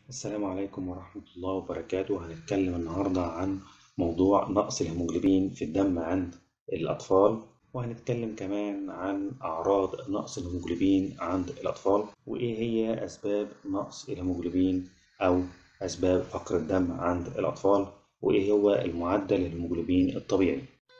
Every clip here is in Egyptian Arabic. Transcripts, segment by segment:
السلام عليكم ورحمة الله وبركاته هنتكلم النهاردة عن موضوع نقص الهيموجلوبين في الدم عند الأطفال وهنتكلم كمان عن أعراض نقص الهيموجلوبين عند الأطفال وإيه هي أسباب نقص الهيموجلوبين أو أسباب فقر الدم عند الأطفال وإيه هو المعدل الهيموجلوبين الطبيعي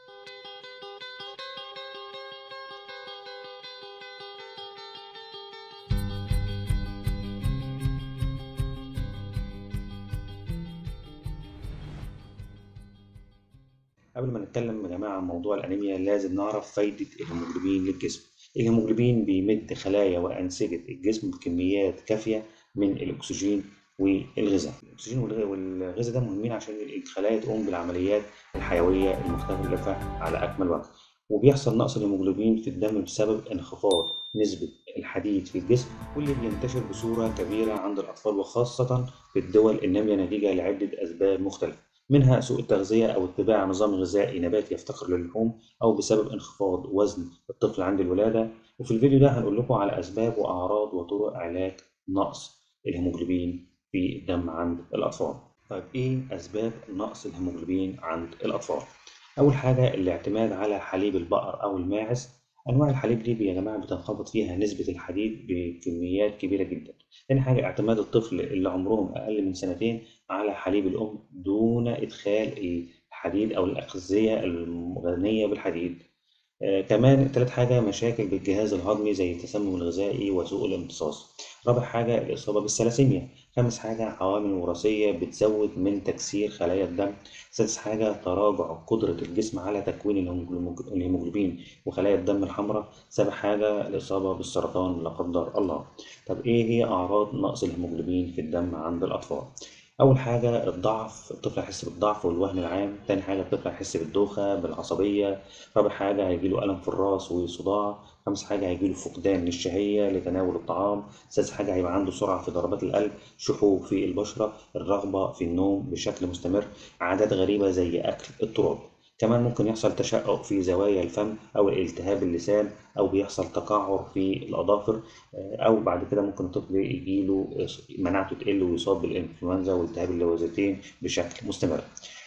قبل ما نتكلم يا جماعة عن موضوع الأنيميا لازم نعرف فايدة الهيموجلوبين للجسم الهيموجلوبين بيمد خلايا وأنسجة الجسم بكميات كافية من الأكسجين والغذاء الأكسجين والغذاء ده مهمين عشان الخلايا تقوم بالعمليات الحيوية المختلفة على أكمل وجه وبيحصل نقص الهيموجلوبين في الدم بسبب انخفاض نسبة الحديد في الجسم واللي بينتشر بصورة كبيرة عند الأطفال وخاصة في الدول النامية نتيجة لعدة أسباب مختلفة منها سوء التغذية أو اتباع نظام غذائي نباتي يفتقر للحوم أو بسبب انخفاض وزن الطفل عند الولادة وفي الفيديو ده هنقول لكم على أسباب وأعراض وطرق علاج نقص الهيموجلوبين في الدم عند الأطفال طيب إيه أسباب نقص الهيموجلوبين عند الأطفال؟ أول حاجة الاعتماد على حليب البقر أو الماعز أنواع الحليب دي يا جماعة بتنخفض فيها نسبة الحديد بكميات كبيرة جدا تاني حاجة اعتماد الطفل اللي عمرهم أقل من سنتين على حليب الأم دون إدخال الحديد أو الأغذية الغنية بالحديد آه كمان تالت حاجة مشاكل بالجهاز الهضمي زي التسمم الغذائي وسوء الامتصاص رابع حاجة الإصابة بالثلاسيميا خامس حاجة عوامل وراثية بتزود من تكسير خلايا الدم سادس حاجة تراجع قدرة الجسم على تكوين الهيموجلوبين وخلايا الدم الحمراء سابع حاجة الإصابة بالسرطان لا قدر الله طب إيه هي أعراض نقص الهيموجلوبين في الدم عند الأطفال؟ أول حاجة الضعف الطفل هيحس بالضعف والوهن العام تاني حاجة الطفل هيحس بالدوخة بالعصبية رابع حاجة هيجيله ألم في الراس وصداع خامس حاجة هيجيله فقدان للشهية لتناول الطعام سادس حاجة هيبقى عنده سرعة في ضربات القلب شحوب في البشرة الرغبة في النوم بشكل مستمر عادات غريبة زي أكل التراب كمان ممكن يحصل تشقق في زوايا الفم أو التهاب اللسان أو بيحصل تقعر في الأظافر أو بعد كده ممكن الطفل يجيله مناعته تقل ويصاب بالإنفلونزا والتهاب اللوزتين بشكل مستمر.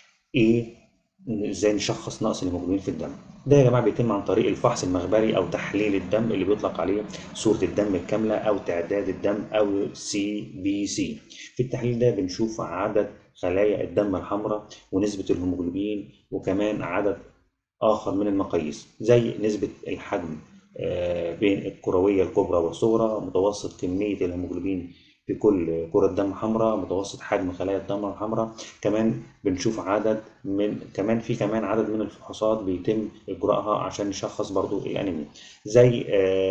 إيه ازاي نشخص نقص الهيموجلوبين في الدم ده يا جماعه بيتم عن طريق الفحص المخبري او تحليل الدم اللي بيطلق عليه صوره الدم الكامله او تعداد الدم او سي بي سي في التحليل ده بنشوف عدد خلايا الدم الحمراء ونسبه الهيموجلوبين وكمان عدد اخر من المقاييس زي نسبه الحجم بين الكرويه الكبرى والصغرى متوسط كميه الهيموجلوبين في كل كرة دم حمراء متوسط حجم خلايا الدم الحمراء كمان بنشوف عدد من كمان في كمان عدد من الفحوصات بيتم إجراءها عشان نشخص برضو الأنيميا زي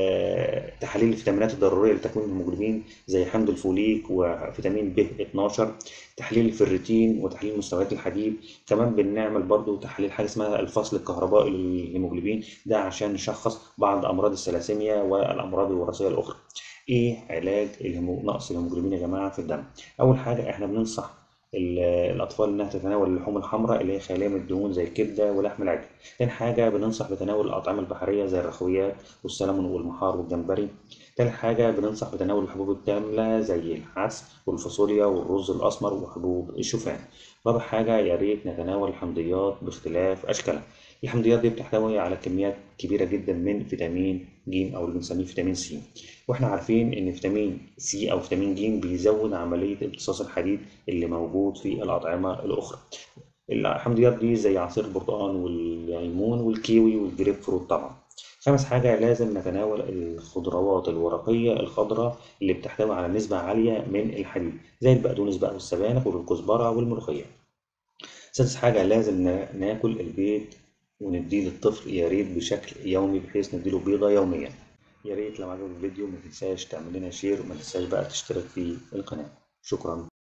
تحاليل الفيتامينات الضرورية لتكوين الهيموجلوبين زي حمض الفوليك وفيتامين ب 12 تحليل الفيرتين وتحليل مستويات الحديد كمان بنعمل برضو تحليل حاجة اسمها الفصل الكهربائي للهيموجلوبين ده عشان نشخص بعض أمراض الثلاسيميا والأمراض الوراثية الأخرى ايه علاج الهمو... نقص الهيموجلوبين يا جماعه في الدم اول حاجه احنا بننصح الاطفال انها تتناول اللحوم الحمراء اللي هي خاليه من الدهون زي الكبده ولحم العجل تاني حاجه بننصح بتناول الاطعمه البحريه زي الرخويات والسلمون والمحار والجمبري تالت حاجه بننصح بتناول الحبوب الكامله زي العدس والفاصوليا والرز الاسمر وحبوب الشوفان رابع حاجه يا ريت نتناول الحمضيات باختلاف اشكالها الحمضيات دي بتحتوي على كميات كبيرة جدا من فيتامين ج أو اللي بنسميه فيتامين سي واحنا عارفين إن فيتامين سي أو فيتامين ج بيزود عملية امتصاص الحديد اللي موجود في الأطعمة الأخرى الحمضيات دي زي عصير البرتقال والليمون والكيوي والجريب فروت طبعا خامس حاجة لازم نتناول الخضروات الورقية الخضراء اللي بتحتوي على نسبة عالية من الحديد زي البقدونس بقى والسبانخ والكزبرة والملوخية سادس حاجة لازم ناكل البيض ونديه للطفل يا ريت بشكل يومي بحيث نديله بيضة يوميا يا ريت لو عجبك الفيديو ما تنساش تعمل لنا شير وما تنساش بقى تشترك في القناة شكرا